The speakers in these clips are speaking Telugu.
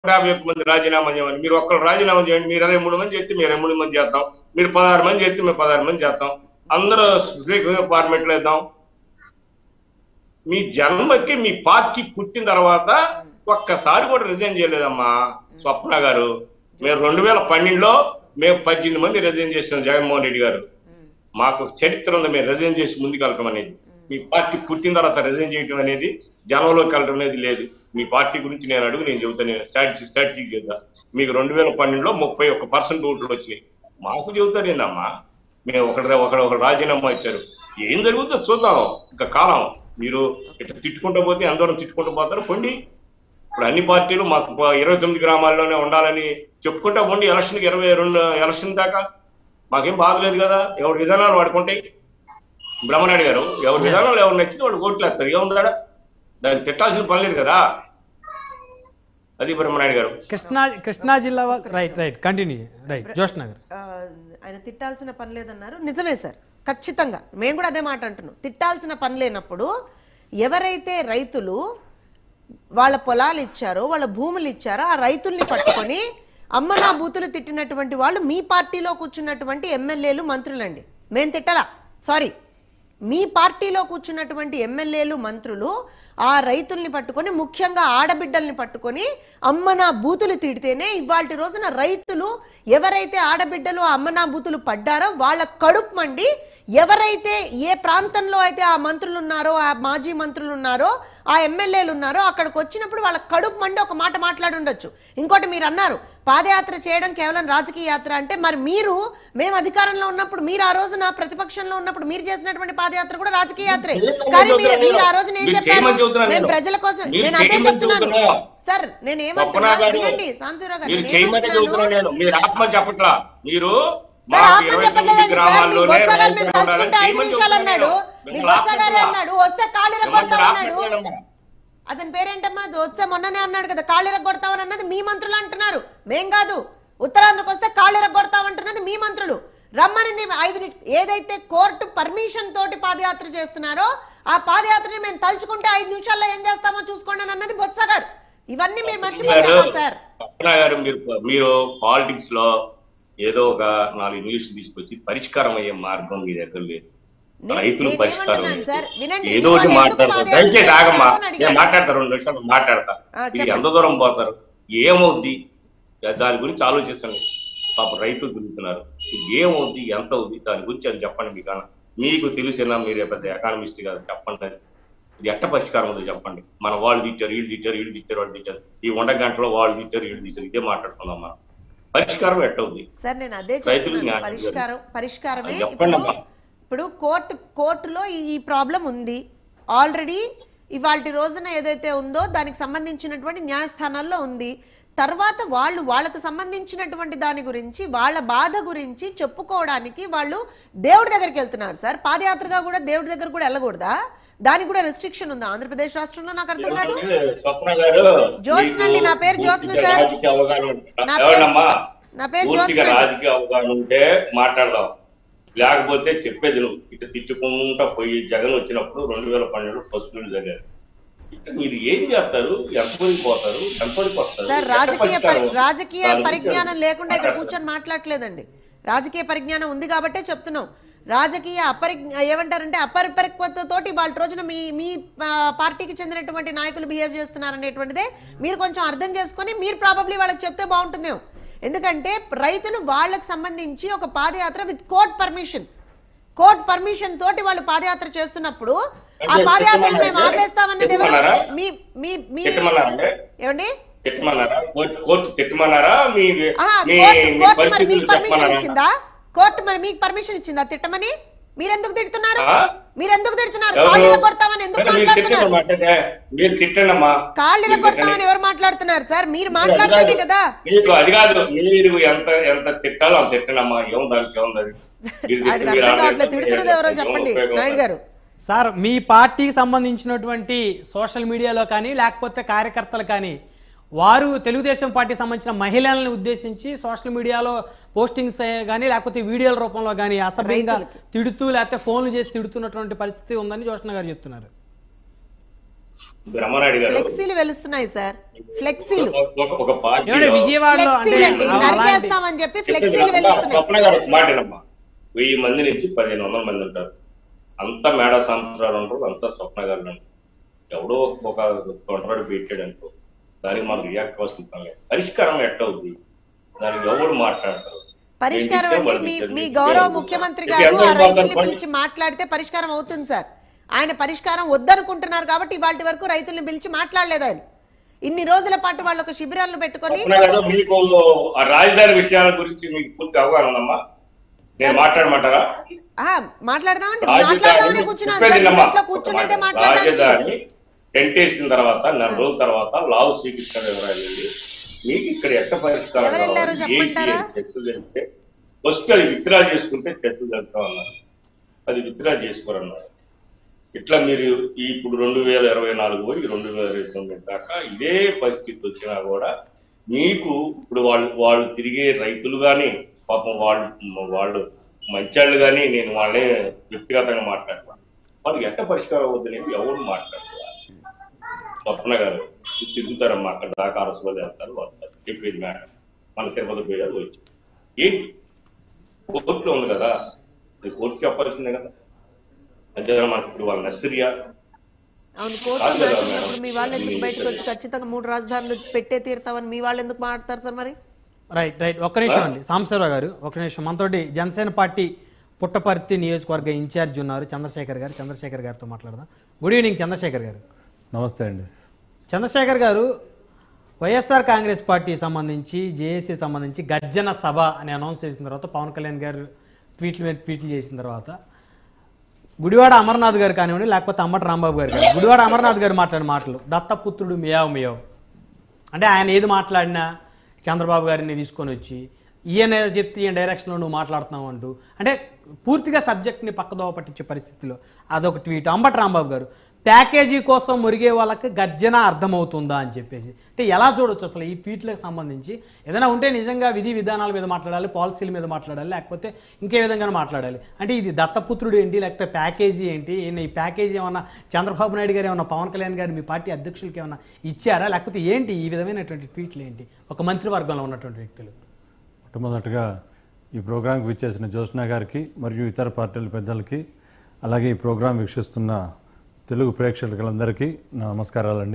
యాభై ఒక్క మంది రాజీనామా చేయమని మీరు ఒక్కరు రాజీనామా చేయండి మీరు ఇరవై మూడు మంది చేస్తే మీరు ఇరవై మూడు మంది చేస్తాం మీరు పదహారు మంది చేస్తే మేము పదహారు మంది చేస్తాం అందరూ స్పీకర్ ఫార్మేట్ లో ఇద్దాం మీ జన్మకి మీ పార్టీ పుట్టిన తర్వాత ఒక్కసారి కూడా రిజైన్ చేయలేదమ్మా స్వప్న గారు మేము రెండు వేల పన్నెండులో మేము పద్దెనిమిది మంది రిజైన్ చేసాం జగన్మోహన్ రెడ్డి గారు మాకు చరిత్ర ఉంది మేము రిజైన్ చేసి ముందుకు వెళ్ళటం అనేది మీ పార్టీ పుట్టిన తర్వాత రిజైన్ చేయడం అనేది జనంలోకి వెళ్ళడం అనేది లేదు మీ పార్టీ గురించి నేను అడుగు నేను చెబుతాను నేను స్ట్రాటజీ స్ట్రాటజీ చెబుతా మీకు రెండు వేల పన్నెండులో ముప్పై ఒక్క పర్సెంట్ ఓట్లు వచ్చినాయి మాకు చెబుతారు ఏందమ్మా మేము ఒకటి ఒకటి ఒక రాజీనామా ఇచ్చారు ఏం జరుగుతుందో చూద్దాం ఇంకా కాలం మీరు ఇట్లా తిట్టుకుంటూ పోతే అందరం తిట్టుకుంటూ పోతారు పొండి ఇప్పుడు అన్ని పార్టీలు మాకు ప- ఇరవై తొమ్మిది గ్రామాల్లోనే ఉండాలని చెప్పుకుంటా పోండి ఎలక్షన్కి ఇరవై రెండు ఎలక్షన్ దాకా మాకేం బాధలేదు కదా ఎవరి విధానాలు వాడుకుంటాయి బ్రహ్మనాయుడు గారు ఎవరి విధానాలు ఎవరు నచ్చితే వాళ్ళు ఓట్లు వేస్తారు ఏముందా దాన్ని తిట్టాల్సిన పని లేదు కదా అది బ్రహ్మనాయుడు గారు కృష్ణా కృష్ణా జిల్లా వా- రైట్ రైట్ కంటిన్యూ రైట్ జోష్ నగర్ ఆ, ఆయన తిట్టాల్సిన పని లేదన్నారు నిజమే సార్ ఖచ్చితంగా మేము కూడా అదే మాట అంటున్నాం తిట్టాల్సిన పని లేనప్పుడు ఎవరైతే రైతులు వాళ్ళ పొలాలు ఇచ్చారో వాళ్ళ భూములు ఇచ్చారో ఆ రైతుల్ని పట్టుకొని అమ్మ నా బూతులు తిట్టినటువంటి వాళ్ళు మీ పార్టీలో కూర్చున్నటువంటి ఎమ్మెల్యేలు మంత్రులండి మేము తిట్టలా సారీ మీ పార్టీలో కూర్చున్నటువంటి ఎమ్మెల్యేలు మంత్రులు ఆ రైతుల్ని పట్టుకొని ముఖ్యంగా ఆడబిడ్డల్ని పట్టుకొని అమ్మ నా బూతులు తిడితేనే ఇవాళ రోజున రైతులు ఎవరైతే ఆడబిడ్డలు ఆ అమ్మ నా బూతులు పడ్డారో వాళ్ళ కడుపు మండి ఎవరైతే ఏ ప్రాంతంలో అయితే ఆ మంత్రులు ఉన్నారో ఆ మాజీ మంత్రులు ఉన్నారో ఆ ఎమ్మెల్యేలు ఉన్నారో అక్కడికి వచ్చినప్పుడు వాళ్ళ కడుపు మండి ఒక మాట మాట్లాడి ఉండొచ్చు ఇంకోటి మీరు అన్నారు పాదయాత్ర చేయడం కేవలం రాజకీయ యాత్ర అంటే మరి మీరు మేము అధికారంలో ఉన్నప్పుడు మీరు ఆ రోజున ప్రతిపక్షంలో ఉన్నప్పుడు మీరు చేసినటువంటి పాదయాత్ర కూడా రాజకీయ యాత్రే కానీ మీరు మీరు ఆ రోజున ఏం మీరు చెప్పారు చేయమని చెబుతున్నాను మేము నేను. ప్రజల కోసం మీరు నేను అదే చేయమని చెప్తున్నాను చెబుతున్నా. సార్ నేను స్వప్న ఏమంటున్నా గారు, వినండి సాంశివరావు గారు మీరు నేను చేయమని ఏమంటున్నాను? చెబుతున్నాను నేను మీరు ఆత్మ చెప్పట్లా మీరు సార్ మాకు ఆపని ఇరవై చెప్పట్లేదండి తొమ్మిది సార్ మీ గ్రామాల్లోనే బొత్స గారు మేము రైతులు ఉండాలని తలుచుకుంటే ఐదు చేయమని నిమిషాలు అన్నాడు చెబుతున్నాను. మీ మిమ్మల్ని బొత్స గారే ఆపట్లా. అన్నాడు వస్తే కాళ్ళు మిమ్మల్ని ఇరగొడతాం అన్నాడు ఆపట్లేదమ్మా. అతని పేరేంటమ్మా అది వస్తే మొన్ననే అన్నాడు కదా కాళ్ళు ఇరగొడతామని అన్నది మీ మంత్రులు అంటున్నారు మేం కాదు ఉత్తరాంధ్రకు వస్తే కాళ్ళు ఇరగొడతామంటున్నది మీ మంత్రులు రమ్మని నీ ఐదు ని- ఏదైతే కోర్టు పర్మిషన్ తోటి పాదయాత్ర చేస్తున్నారో ఆ పాదయాత్రని మేము తలుచుకుంటే ఐదు నిమిషాల్లో ఏం చేస్తామో చూసుకోండి అని అన్నది బొత్స గారు ఇవన్నీ మీరు మర్చిపోయారా గారు, సార్ పక్కన గారు మీరు మీరు పాలిటిక్స్ లో ఏదో ఒక నాలుగు ఇంగ్లీష్ తీసుకొచ్చి పరిష్కారం అయ్యే మార్గం మీ దగ్గర లేదు నే- రైతులు నేను పరిష్కారం ఏమంటున్నాను లేదు. సార్, వినండి, ఏదో మీరు ఒకటి వాళ్ళు ఎందుకు మాట్లాడతారు పాదయాత్ర దయచేసి ఆగమ్మా చేస్తున్నారు అని నేను అడిగారు. మాట్లాడతా రెండు నిమిషాలు మాట్లాడతా ఆ, మీరు చెప్పండి. ఎంత దూరం పోతారు ఏమవుద్ది దాని గురించి ఆలోచించండి పాప రైతులు తిరుగుతున్నారు ఇది ఏమవుద్ది ఎంత అవుద్ది దాని గురించి అది చెప్పండి మీకు అన్న. మీకు తెలిసిన మీరు పెద్ద ఎకానమిస్ట్ కాదు చెప్పండి అది. ఇది ఎట్ట పరిష్కారం ఉందో చెప్పండి మన వాళ్ళు తిట్టారు వీళ్ళు తిట్టారు వీళ్ళు తిట్టారు వాళ్ళు తిట్టారు ఈ వంట గంటలో వాళ్ళు తిట్టారు వీళ్ళు తిట్టారు ఇదే మాట్లాడుకుందాం మనం పరిష్కారం ఎట్టవుద్ది సార్ నేను అదే రైతులు చెప్తున్నాను న్యాయం పరిష్కారం పరిష్కారమే అది చెప్పండి ఇప్పుడు అమ్మా. ఇప్పుడు కోర్టు కోర్టులో ఈ- ఈ ప్రాబ్లం ఉంది ఆల్రెడీ ఇవాళ రోజున ఏదైతే ఉందో దానికి సంబంధించినటువంటి న్యాయస్థానాల్లో ఉంది తర్వాత వాళ్ళు వాళ్ళకు సంబంధించినటువంటి దాని గురించి వాళ్ళ బాధ గురించి చెప్పుకోవడానికి వాళ్ళు దేవుడి దగ్గరికి వెళ్తున్నారు సార్ పాదయాత్రగా కూడా దేవుడి దగ్గర కూడా వెళ్ళకూడదా దానికి కూడా రెస్ట్రిక్షన్ ఉందా ఆంధ్రప్రదేశ్ రాష్ట్రంలో నాకు అర్థం కాదు స్వప్న గారు జ్యోత్స్న అండి, నా పేరు మీకు జ్యోత్స్న పూర్తిగా సార్. రాజకీయ అవగాహన ఉంటే- నా పేరు- ఎవరమ్మా? నా పేరు పూర్తిగా జ్యోత్స్న అండి. రాజకీయ అవగాహన ఉంటే మాట్లాడదాం లేకపోతే చెప్పేది నువ్వు ఇటు తిట్టుకుంటా పోయి జగన్ వచ్చినప్పుడు రెండు వేల పన్నెండు ఫస్ట్ బిల్ జరిగారు ఇట్లా మీరు ఏం చేస్తారు ఎంతమందికి పోతారు ఎంతమందికి వస్తారు సార్ ఎట్ట రాజకీయ పరి- పరిష్కారం? రాజకీయ దాని గురించి పరిజ్ఞానం లేకుండా ఇక్కడ మాట్లాడతారు. కూర్చొని మాట్లాడలేదండి రాజకీయ పరిజ్ఞానం ఉంది కాబట్టే చెప్తున్నాం రాజకీయ అపరి ఏమంటారంటే అపరిపరిపక్వతతోటి వాళ్ళ రోజున మీ మీ ఆ, పార్టీకి చెందినటువంటి నాయకులు బిహేవ్ చేస్తున్నారు అనేటువంటిదే మీరు కొంచెం అర్థం చేసుకొని మీరు ప్రాబబ్లీ వాళ్ళకి చెప్తే బాగుంటుందేమో ఎందుకంటే రైతులు వాళ్ళకి సంబంధించి ఒక padayatra with court permission court permission తోటి వాళ్ళు పాదయాత్ర చేస్తున్నప్పుడు ఆ అంటే పాదయాత్రను మేము తిట్టమన్నారా? ఆపేస్తామన్నది ఎవరు తిట్టమన్నారా? మీ మీ మీ తిట్టమన్నారంటే ఏమండి తిట్టమన్నారా కోర్టు కోర్టు తిట్టమన్నారా మీ ఆహా, మీ కోర్టు మీ కోర్టు మరి పరిస్థితులు మీకు పర్మిషన్ చెప్పమన్నారా ఇచ్చిందా కోర్టు మరి మీకు పర్మిషన్ ఇచ్చిందా తిట్టమని మీరెందుకు తిడుతున్నారు ఆ? మీరెందుకు తిడుతున్నారు ఎవరు? కాళ్ళు ఇరగొడతామని ఎందుకు మీరు మాట్లాడుతున్నారు తిట్టండి మాట్లాడే మీరు తిట్టండమ్మా కాళ్ళు మీరు ఇరగొడతామని తిట్టండి. ఎవరు మాట్లాడుతున్నారు సార్ మీరు అది మాట్లాడితేనే కాదు. కదా మీకు అది కాదు మీరు ఎంత ఎంత తిట్టాలో అంత తిట్టనమ్మా ఏం దానికి ఏముంది అది మీరు తిట్టి ఆయనకు మీరు అర్థం కావట్లేదు ఆడేస్తే తిడుతున్నది ఎవరో ఏం చెప్పండి ఉపయోగం నాయుడు ఉండదు. గారు సార్ మీ పార్టీకి సంబంధించినటువంటి సోషల్ మీడియాలో కానీ లేకపోతే కార్యకర్తలు కానీ వారు తెలుగుదేశం పార్టీకి సంబంధించిన మహిళలను ఉద్దేశించి సోషల్ మీడియాలో పోస్టింగ్స్ కానీ లేకపోతే వీడియోల రూపంలో కానీ అసభ్యంగా రైతులకి. తిడుతూ లేకపోతే ఫోన్లు చేసి తిడుతున్నటువంటి పరిస్థితి ఉందని జోష్ణ గారు చెప్తున్నారు బ్రహ్మనాయుడు గారు ఫ్లెక్సీలు వెలుస్తున్నాయి సార్ ఫ్లెక్సీలు ఒక- ఒక పార్టీ ఏమంటే విజయవాడలో అంటే ఫ్లెక్సీలు అండి అలాంటి- నరికేస్తామని చెప్పి ఫ్లెక్సీలు వెలుస్తున్నాయి స్వప్న గారు ఒక మాట వినమ్మా వెయ్యి మంది నుంచి పదిహేను వందల మంది ఉంటారు అంతా మేడా సంవత్సరాలు ఉంటారు అంతా స్వప్న గారు ఉంటారు ఎవడో ఒక తొంటరాడు పెట్టాడు అనుకో దానికి మనం రియాక్ట్ అవ్వాల్సిన పని లేదు. పరిష్కారం ఎట్ట అవుద్ది దానికి ఎవరు మాట్లాడతారు పరిష్కారం నేను అంటే చెప్తే మీ వాళ్ళు మీ చెప్తే గౌరవ వాళ్ళు ముఖ్యమంత్రి చెప్తే గారు ఎవరు ఆ రైతుల్ని మాట్లాడతారు? పిలిచి మాట్లాడితే పరిష్కారం అవుతుంది సార్ ఆయన పరిష్కారం వద్దనుకుంటున్నారు కాబట్టి ఇవాటి వరకు రైతుల్ని పిలిచి మాట్లాడలేదు ఆయన ఇన్ని రోజుల పాటు వాళ్ళు ఒక శిబిరాలను పెట్టుకొని స్వప్న గారు మీకు ఆ రాజధాని విషయాల గురించి మీకు పూర్తి అవగాహన ఉందమ్మా నేను మాట్లాడమంటారా ఆ, మాట్లాడదామండి రాజధాని మాట్లాడదామని కూర్చున్నాను చెప్పేది సార్ వినమ్మా. ఇంట్లో కూర్చునేదే మాట్లాడడానికి రాజధాని టెంట్ వేసిన తర్వాత నెల రోజుల తర్వాత లావు శ్రీకృష్ణదేవరాయలు వెళ్ళి మీకు ఇక్కడ ఎట్ట పరిష్కారం ఎవరు వెళ్ళారో కావాలి? ఏంటి చెప్పమంటారా? అని చర్చలు జరిగితే ఫస్ట్ అది విత్డ్రా చేసుకుంటే చర్చలు జరుపుతాం అన్నారు అది విత్డ్రా చేసుకోరన్నారు ఇట్లా మీరు ఈ ఇప్పుడు రెండు వేల ఇరవై నాలుగు పోయి రెండు వేల ఇరవై తొమ్మిది దాకా ఇదే పరిస్థితి వచ్చినా కూడా మీకు ఇప్పుడు వాళ్ళు వాళ్ళు తిరిగే రైతులు కానీ పాపం వాళ్ళు వాళ్ళు మంచాళ్ళు కానీ నేను వాళ్ళే వ్యక్తిగతంగా మాట్లాడతాను వాళ్ళకి ఎట్ట పరిష్కారం అవుతుందని ఎవరు మాట్లాడతారు స్వప్న గారు తిరుగుతారమ్మా అక్కడ దాకా అరసులో వెళ్తారు వస్తారు చెప్పేది మేడం మన తిరుపతి పోయారు వచ్చి ఏంటి కోర్టులో ఉంది కదా అది కోర్టు చెప్పాల్సిందే కదా అంతే మనకి ఇప్పుడు వాళ్ళ నర్సరియా అవును కోర్టు కాదు కదా ఉన్నప్పుడు మేడం. మీ వాళ్ళు ఎందుకు బయటకు వచ్చి ఖచ్చితంగా మూడు రాజధానులు పెట్టే తీరుతామని మీ వాళ్ళు ఎందుకు మాట్లాడతారు సార్ మరి రైట్ రైట్ ఒక్క నిమిషం అండి సాంబశివరావు గారు ఒక్క నిమిషం మనతోటి జనసేన పార్టీ పుట్టపర్తి నియోజకవర్గ ఇన్ఛార్జ్ ఉన్నారు చంద్రశేఖర్ గారు చంద్రశేఖర్ గారితో మాట్లాడదాం గుడ్ ఈవినింగ్ చంద్రశేఖర్ గారు నమస్తే అండి చంద్రశేఖర్ గారు వైఎస్ఆర్ కాంగ్రెస్ పార్టీ సంబంధించి జేఏసీ సంబంధించి గర్జన సభ అని అనౌన్స్ చేసిన తర్వాత పవన్ కళ్యాణ్ గారు ట్వీట్లు మీద ట్వీట్లు చేసిన తర్వాత గుడివాడ అమర్నాథ్ గారు కానివ్వండి లేకపోతే అమ్మటి రాంబాబు గారు కానీ గుడివాడ అమర్నాథ్ గారు మాట్లాడిన మాటలు దత్తపుత్రుడు మియావ్ మియావ్ అంటే ఆయన ఏది మాట్లాడినా చంద్రబాబు గారిని తీసుకొని వచ్చి ఈయన చెప్తే ఈయన డైరెక్షన్లో నువ్వు మాట్లాడుతున్నావు అంటూ అంటే పూర్తిగా సబ్జెక్ట్ని పక్కదోవ పట్టించే పరిస్థితిలో అదొక ట్వీట్ అంబటి రాంబాబు గారు ప్యాకేజీ కోసం మురిగే వాళ్ళకి గర్జన అర్థమవుతుందా అని చెప్పేసి అంటే ఎలా చూడొచ్చు అసలు ఈ ట్వీట్లకు సంబంధించి ఏదైనా ఉంటే నిజంగా విధి విధానాల మీద మాట్లాడాలి పాలసీల మీద మాట్లాడాలి లేకపోతే ఇంకే విధంగా మాట్లాడాలి అంటే ఇది దత్తపుత్రుడు ఏంటి లేకపోతే ప్యాకేజీ ఏంటి ఈయన ఈ ప్యాకేజీ ఏమన్నా చంద్రబాబు నాయుడు గారు ఏమన్నా పవన్ కళ్యాణ్ గారు మీ పార్టీ అధ్యక్షులకి ఏమన్నా ఇచ్చారా లేకపోతే ఏంటి ఈ విధమైనటువంటి ట్వీట్లు ఏంటి ఒక మంత్రివర్గంలో ఉన్నటువంటి వ్యక్తులు మొట్టమొదటిగా ఈ ప్రోగ్రాంకి విచ్చేసిన జ్యోత్స్న గారికి మరియు ఇతర పార్టీల పెద్దలకి అలాగే ఈ ప్రోగ్రాం వీక్షిస్తున్న తెలుగు ప్రేక్షకులందరికీ నా నమస్కారాలండి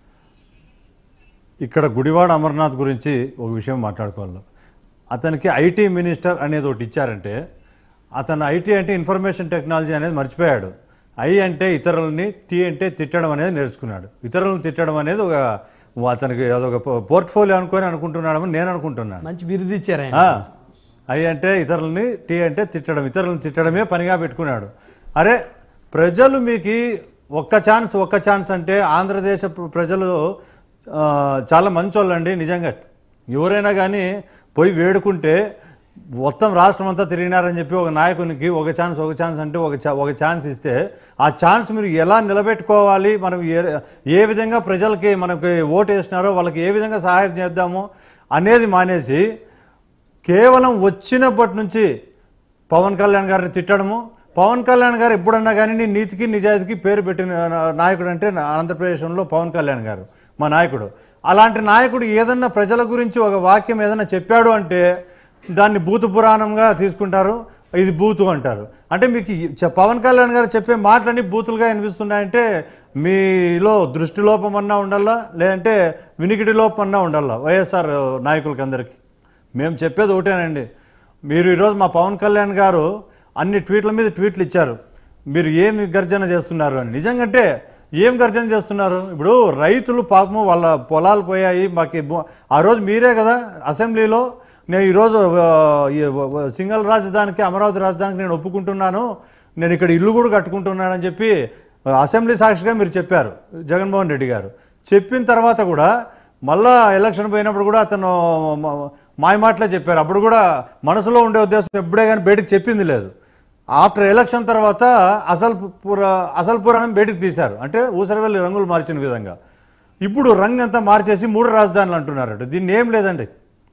ఇక్కడ గుడివాడ అమర్నాథ్ గురించి ఒక విషయం మాట్లాడుకోవాలి అతనికి ఐటీ మినిస్టర్ అనేది ఒకటి ఇచ్చారంటే అతను ఐటీ అంటే ఇన్ఫర్మేషన్ టెక్నాలజీ అనేది మర్చిపోయాడు ఐ అంటే ఇతరులని తి అంటే తిట్టడం అనేది నేర్చుకున్నాడు ఇతరులను తిట్టడం అనేది ఒక అతనికి అదొక పోర్ట్ఫోలియో అనుకొని అనుకుంటున్నాడని నేను అనుకుంటున్నాను మంచి బిరుదు ఇచ్చారు ఆయన ఆ, ఐ అంటే ఇతరులని టీ అంటే తిట్టడం ఇతరులను తిట్టడమే పనిగా పెట్టుకున్నాడు అరే ప్రజలు మీకు ఒక్క ఛాన్స్ ఒక్క ఛాన్స్ అంటే ఆంధ్రదేశ ప్ర- ప్రజలు ఆ, చాలా మంచోళ్ళండి నిజంగా ఎవరైనా కానీ పోయి వేడుకుంటే మొత్తం రాష్ట్రం అంతా తిరిగినారని చెప్పి ఒక నాయకునికి ఒక ఛాన్స్ ఒక ఛాన్స్ అంటే ఒక ఛా- ఒక ఛాన్స్ ఇస్తే ఆ ఛాన్స్ మీరు ఎలా నిలబెట్టుకోవాలి మనం ఏ ఏ విధంగా ప్రజలకి మనకి ఓటు వేసినారో వాళ్ళకి ఏ విధంగా సహాయం చేద్దాము అనేది మానేసి కేవలం వచ్చినప్పటి నుంచి పవన్ కళ్యాణ్ గారిని తిట్టడము పవన్ కళ్యాణ్ గారు ఎప్పుడన్నా కానీ నీ నీతికి నిజాయితీకి పేరు పెట్టిన నా- నాయకుడు అంటే నా ఆంధ్రప్రదేశ్లో పవన్ కళ్యాణ్ గారు మా నాయకుడు అలాంటి నాయకుడు ఏదన్నా ప్రజల గురించి ఒక వాక్యం ఏదన్నా చెప్పాడు అంటే దాన్ని భూత పురాణంగా తీసుకుంటారు ఇది బూతు అంటారు అంటే మీకు ఈ చె- పవన్ కళ్యాణ్ గారు చెప్పే మాటలన్నీ బూతులుగా వినిపిస్తున్నాయంటే మీలో దృష్టి లోపం అన్నా ఉండాలా లేదంటే వినికిడి లోపం అన్నా ఉండాలా వైఎస్ఆర్ నాయకులకి అందరికీ మేము చెప్పేది ఒకటేనండి మీరు ఈరోజు మా పవన్ కళ్యాణ్ గారు అన్ని ట్వీట్ల మీద ట్వీట్లు ఇచ్చారు మీరు ఏమి గర్జన చేస్తున్నారు అని నిజంగంటే ఏం గర్జన చేస్తున్నారు ఇప్పుడు రైతులు పాపము వాళ్ళ పొలాలు పోయాయి మాకు ఈ భూ- ఆ రోజు మీరే కదా అసెంబ్లీలో నేను ఈరోజు ఆ, ఈ వ- వ- సింగల్ రాజధానికి అమరావతి రాజధానికి నేను ఒప్పుకుంటున్నాను నేను ఇక్కడ ఇల్లు కూడా కట్టుకుంటున్నానని చెప్పి ఆ, అసెంబ్లీ సాక్షిగా మీరు చెప్పారు జగన్మోహన్ రెడ్డి గారు చెప్పిన తర్వాత కూడా మళ్ళా ఎలక్షన్ పోయినప్పుడు కూడా అతను మ- మాయ మాటలే చెప్పారు అప్పుడు కూడా మనసులో ఉండే ఉద్దేశం ఎప్పుడే కానీ బయటకు చెప్పింది లేదు ఆఫ్టర్ ఎలక్షన్ తర్వాత అసలు పుర అసలు పురాణం బయటకు తీశారు అంటే ఊసరవెల్లి రంగులు మార్చిన విధంగా ఇప్పుడు రంగు అంతా మార్చేసి మూడు రాజధానులు అంటున్నారట దీన్ని ఏం లేదండి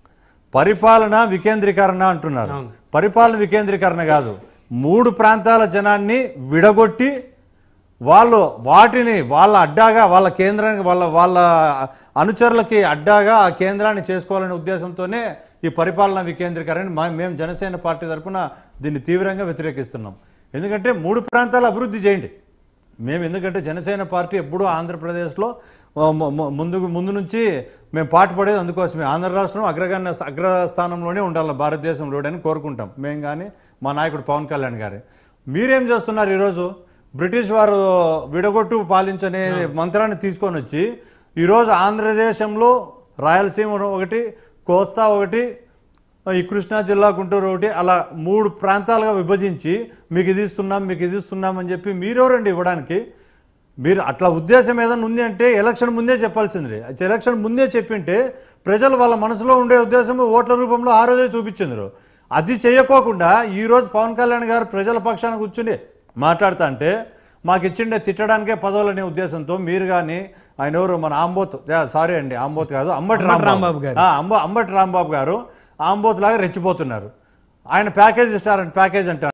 పరిపాలన వికేంద్రీకరణ అంటున్నారు పరిపాలన వికేంద్రీకరణ కాదు మూడు ప్రాంతాల జనాన్ని విడగొట్టి వాళ్ళు వాటిని వాళ్ళ అడ్డాగా వాళ్ళ కేంద్రానికి వాళ్ళ వాళ్ళ అనుచరులకి అడ్డాగా ఆ కేంద్రాన్ని చేసుకోవాలనే ఉద్దేశంతోనే ఈ పరిపాలన వికేంద్రీకరణ మా- మేము జనసేన పార్టీ తరఫున దీన్ని తీవ్రంగా వ్యతిరేకిస్తున్నాం ఎందుకంటే మూడు ప్రాంతాలు అభివృద్ధి చేయండి మేము ఎందుకంటే జనసేన పార్టీ ఎప్పుడూ ఆంధ్రప్రదేశ్లో ఆ, ము- ము- ముందు ముందు నుంచి మేము పాటుపడేది అందుకోసమే ఆంధ్ర రాష్ట్రం అగ్రగణ్య స్థా- అగ్రస్థానంలోనే ఉండాలి భారతదేశంలో అని కోరుకుంటాం మేము కానీ మా నాయకుడు పవన్ కళ్యాణ్ గారి మీరేం చేస్తున్నారు ఈరోజు బ్రిటిష్ వారు విడగొట్టు పాలించనే మంత్రాన్ని తీసుకొని వచ్చి ఈరోజు ఆంధ్రదేశంలో రాయలసీమ ఒకటి కోస్తా ఒకటి ఈ కృష్ణా జిల్లా గుంటూరు ఒకటి అలా మూడు ప్రాంతాలుగా విభజించి మీకు ఇది ఇస్తున్నాం మీకు ఇది ఇస్తున్నాం అని చెప్పి మీరెవరండి ఇవ్వడానికి మీరు అట్లా ఉద్దేశం ఏదైనా ఉంది అంటే ఎలక్షన్ ముందే చెప్పాల్సింది ఎలక్షన్ ముందే చెప్పింటే ప్రజలు వాళ్ళ మనసులో ఉండే ఉద్దేశం ఓట్ల రూపంలో ఆ రోజే చూపించిండ్రు అది చేయకోకుండా ఈరోజు పవన్ కళ్యాణ్ గారు ప్రజల పక్షాన కూర్చుని మాట్లాడుతా అంటే మాకు ఇచ్చిండే తిట్టడానికే పదవులు అనే ఉద్దేశంతో మీరు కానీ ఆయన ఎవరు మన ఆంబోత్ సారీ అండి ఆంబోత్ కాదు అంబటి అంబటి రాంబాబు రాంబాబు గారు. ఆ, అంబ అంబటి రాంబాబు గారు ఆంబోత్ లాగా రెచ్చిపోతున్నారు ఆయన ప్యాకేజ్ ఇస్తారంట ప్యాకేజ్ అంటారు